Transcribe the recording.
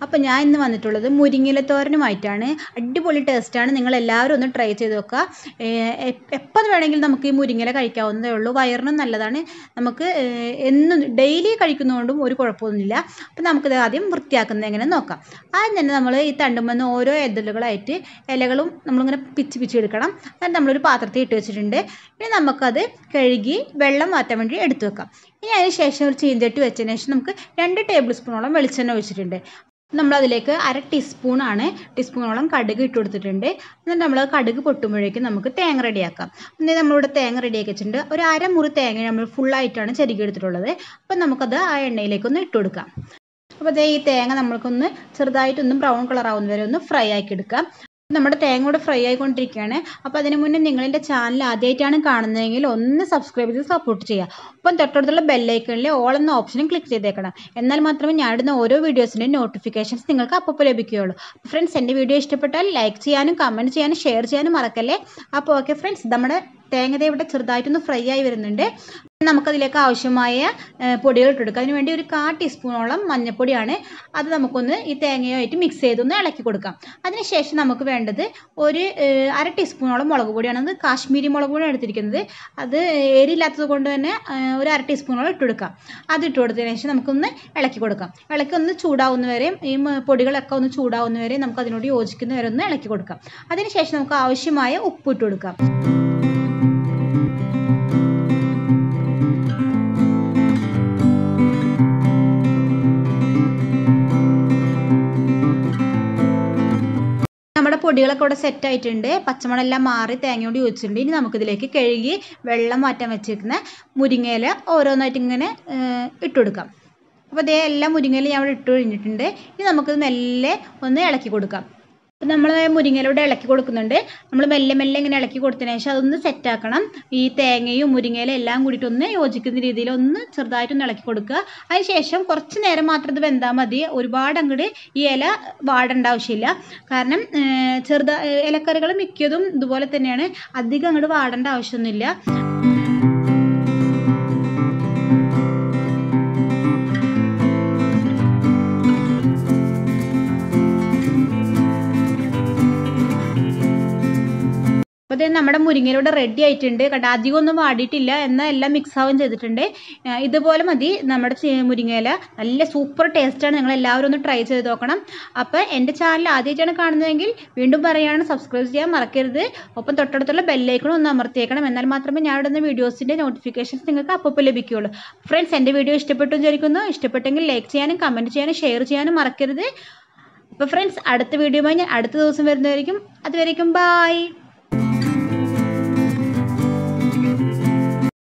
അപ്പോൾ ഞാൻ ഇന്ന് വന്നിട്ടുള്ളത് മുരിങ്ങില തോരനുമായിട്ടാണ് അടിപൊളി ടേസ്റ്റാണ് നിങ്ങൾ എല്ലാവരും ഒന്ന് ട്രൈ ചെയ്ത് നോക്കുക എപ്പോൾ വേണമെങ്കിലും നമുക്ക് ഈ മുരിങ്ങില കഴിക്കാവുന്നതേ ഉള്ളൂ വയറിനും നല്ലതാണ് നമുക്ക് ഏഹ്, എന്നും ഡെയിലി കഴിക്കുന്നതുകൊണ്ടും ഒരു കുഴപ്പമൊന്നുമില്ല അപ്പോൾ നമുക്കിത് ആദ്യം വൃത്തിയാക്കുന്നത് എങ്ങനെ നോക്കാം ആദ്യം തന്നെ നമ്മൾ ഈ തണ്ടുമെന്ന് ഓരോ എതളുകളായിട്ട് ഇലകളും നമ്മളിങ്ങനെ പിച്ച് പിച്ച് എടുക്കണം അത് നമ്മളൊരു പാത്രത്തിൽ ഇട്ട് വെച്ചിട്ടുണ്ട് ഇനി നമുക്കത് കഴുകി വെള്ളം മാറ്റാൻ വേണ്ടി എടുത്തു വെക്കാം ഇനി അതിന് ശേഷം ഒരു ചീഞ്ചട്ടി വെച്ചതിന് ശേഷം നമുക്ക് രണ്ട് ടേബിൾ സ്പൂണോളം വെളിച്ചെണ്ണ ഒഴിച്ചിട്ടുണ്ട് നമ്മളതിലേക്ക് അര ടീസ്പൂണാണ് ടീസ്പൂണോളം കടുക് ഇട്ട് കൊടുത്തിട്ടുണ്ട് എന്നിട്ട് നമ്മൾ കടുക് പൊട്ടുമ്പോഴേക്കും നമുക്ക് തേങ്ങ റെഡിയാക്കാം എന്നിട്ട് നമ്മളിവിടെ തേങ്ങ റെഡിയാക്കി വെച്ചിട്ടുണ്ട് ഒരു അരമുറി തേങ്ങ നമ്മൾ ഫുള്ളായിട്ടാണ് ചെരുകി എടുത്തിട്ടുള്ളത് അപ്പം നമുക്കത് ആ എണ്ണയിലേക്കൊന്ന് ഇട്ട് കൊടുക്കാം അപ്പോൾ ദേ ഈ തേങ്ങ നമ്മൾക്കൊന്ന് ചെറുതായിട്ടൊന്ന് ബ്രൗൺ കളർ ആവുന്ന വരെ ഒന്ന് ഫ്രൈ ആക്കി എടുക്കാം നമ്മുടെ തേങ്ങ കൂടെ ഫ്രൈ ആയിക്കൊണ്ടിരിക്കുകയാണ് അപ്പോൾ അതിന് മുന്നേ നിങ്ങളെൻ്റെ ചാനൽ ആദ്യമായിട്ടാണ് കാണുന്നതെങ്കിൽ ഒന്ന് സബ്സ്ക്രൈബ് ചെയ്ത് സപ്പോർട്ട് ചെയ്യുക ഒപ്പം തൊട്ടടുത്തുള്ള ബെല്ലൈക്കണിൽ ഓൾ എന്ന ഓപ്ഷനും ക്ലിക്ക് ചെയ്തേക്കണം എന്നാൽ മാത്രമേ ഞാൻ ഇടുന്ന ഓരോ വീഡിയോസിൻ്റെയും നോട്ടിഫിക്കേഷൻസ് നിങ്ങൾക്ക് അപ്പോൾ ലഭിക്കുകയുള്ളൂ ഫ്രണ്ട്സ് എൻ്റെ വീഡിയോ ഇഷ്ടപ്പെട്ടാൽ ലൈക്ക് ചെയ്യാനും കമൻറ്റ് ചെയ്യാനും ഷെയർ ചെയ്യാനും മറക്കല്ലേ അപ്പോൾ ഓക്കെ ഫ്രണ്ട്സ് നമ്മുടെ തേങ്ങ ദേ ഇവിടെ ചെറുതായിട്ടൊന്ന് ഫ്രൈ ആയി വരുന്നുണ്ട് നമുക്കതിലേക്ക് ആവശ്യമായ ഏഹ്, പൊടികൾ ഇട്ടെടുക്കാം അതിന് വേണ്ടി ഒരു കാ ടീസ്പൂണോളം മഞ്ഞൾപ്പൊടിയാണ് അത് നമുക്കൊന്ന് ഈ തേങ്ങയുമായിട്ട് മിക്സ് ചെയ്തൊന്ന് ഇളക്കി കൊടുക്കാം അതിനുശേഷം നമുക്ക് വേണ്ടത് ഒരു ഏഹ്, അര ടീസ്പൂണോളം മുളക് പൊടിയാണ് അത് കാശ്മീരി മുളക് പൊടിയാണ് എടുത്തിരിക്കുന്നത് അത് എരിയില്ലാത്തത് കൊണ്ട് തന്നെ ഏഹ്, ഒരു അര ടീസ്പൂണോളം ഇട്ട് കൊടുക്കാം അത് ഇട്ട് കൊടുത്തതിന് ശേഷം നമുക്കൊന്ന് ഇളക്കി കൊടുക്കാം ഇളക്കി ഒന്ന് ചൂടാവുന്നവരെയും ഈ മ- പൊടികളൊക്കെ ഒന്ന് ചൂടാവുന്നവരെ നമുക്ക് അതിനോട് യോജിക്കുന്നവരെ ഒന്ന് ഇളക്കി കൊടുക്കാം അതിനുശേഷം നമുക്ക് ആവശ്യമായ ഉപ്പ് ഇട്ട് കൊടുക്കാം നമ്മുടെ പൊടികളൊക്കെ ഇവിടെ സെറ്റ് ആയിട്ടുണ്ട് പച്ചമണെല്ലാം മാറി തേങ്ങയോട് യോജിച്ചിട്ടുണ്ട് ഇനി നമുക്കിതിലേക്ക് കഴുകി വെള്ളം മാറ്റാൻ വെച്ചിരിക്കുന്ന മുരിങ്ങയില ഓരോന്നായിട്ട് ഇങ്ങനെ ഏഹ്, ഇട്ട് കൊടുക്കാം അപ്പോൾ ഇതേ എല്ലാം മുരിങ്ങയില ഞാൻ ഇവിടെ ഇട്ട് കഴിഞ്ഞിട്ടുണ്ട് ഇനി നമുക്കിത് മെല്ലെ ഒന്ന് ഇളക്കി കൊടുക്കാം അപ്പം നമ്മൾ മുരിങ്ങയിലൂടെ ഇളക്കി കൊടുക്കുന്നുണ്ട് നമ്മൾ മെല്ലെ മെല്ലെ ഇങ്ങനെ ഇളക്കി കൊടുത്തതിന് ശേഷം അതൊന്ന് സെറ്റാക്കണം ഈ തേങ്ങയും മുരിങ്ങയിലും എല്ലാം കൂടിയിട്ട് ഒന്ന് യോജിക്കുന്ന രീതിയിൽ ഒന്ന് ചെറുതായിട്ടൊന്ന് ഇളക്കി കൊടുക്കുക അതിന് ശേഷം കുറച്ച് നേരം മാത്രം ഇത് വെന്താൽ മതി ഒരുപാട് അങ്ങോട്ട് ഈ ഇല വാടേണ്ട ആവശ്യമില്ല കാരണം ചെറുതാ ഇലക്കറികൾ മിക്കതും ഇതുപോലെ തന്നെയാണ് അധികം അങ്ങോട്ട് വാടേണ്ട ആവശ്യമൊന്നുമില്ല അപ്പോൾ ഇത് നമ്മുടെ മുരിങ്ങയിലൂടെ റെഡി ആയിട്ടുണ്ട് കണ്ട അധികം ഒന്നും വാടിയിട്ടില്ല എന്നാൽ എല്ലാം മിക്സ് ആവുകയും ചെയ്തിട്ടുണ്ട് ആ, ഇതുപോലെ മതി നമ്മുടെ ചി- മുരിങ്ങയില നല്ല സൂപ്പർ ടേസ്റ്റാണ് നിങ്ങൾ എല്ലാവരും ഒന്ന് ട്രൈ ചെയ്ത് നോക്കണം അപ്പോൾ എൻ്റെ ചാനൽ ആദ്യമായിട്ടാണ് കാണുന്നതെങ്കിൽ വീണ്ടും പറയുകയാണ് സബ്സ്ക്രൈബ് ചെയ്യാൻ മറക്കരുത് ഒപ്പം തൊട്ടടുത്തുള്ള ബെല്ലൈക്കണും ഒന്ന് അമർത്തിയേക്കണം എന്നാൽ മാത്രമേ ഞാൻ ഇടുന്ന വീഡിയോസിൻ്റെ നോട്ടിഫിക്കേഷൻസ് നിങ്ങൾക്ക് അപ്പോൾ ലഭിക്കുകയുള്ളൂ ഫ്രണ്ട്സ് എൻ്റെ വീഡിയോ ഇഷ്ടപ്പെട്ടു വിചാരിക്കുന്നു ഇഷ്ടപ്പെട്ടെങ്കിൽ ലൈക്ക് ചെയ്യാനും കമൻറ്റ് ചെയ്യാനും ഷെയർ ചെയ്യാനും മറക്കരുത് അപ്പോൾ ഫ്രണ്ട്സ് അടുത്ത വീഡിയോയുമായി ഞാൻ അടുത്ത ദിവസം വരുന്നതായിരിക്കും അതുവരേക്കും ബായ്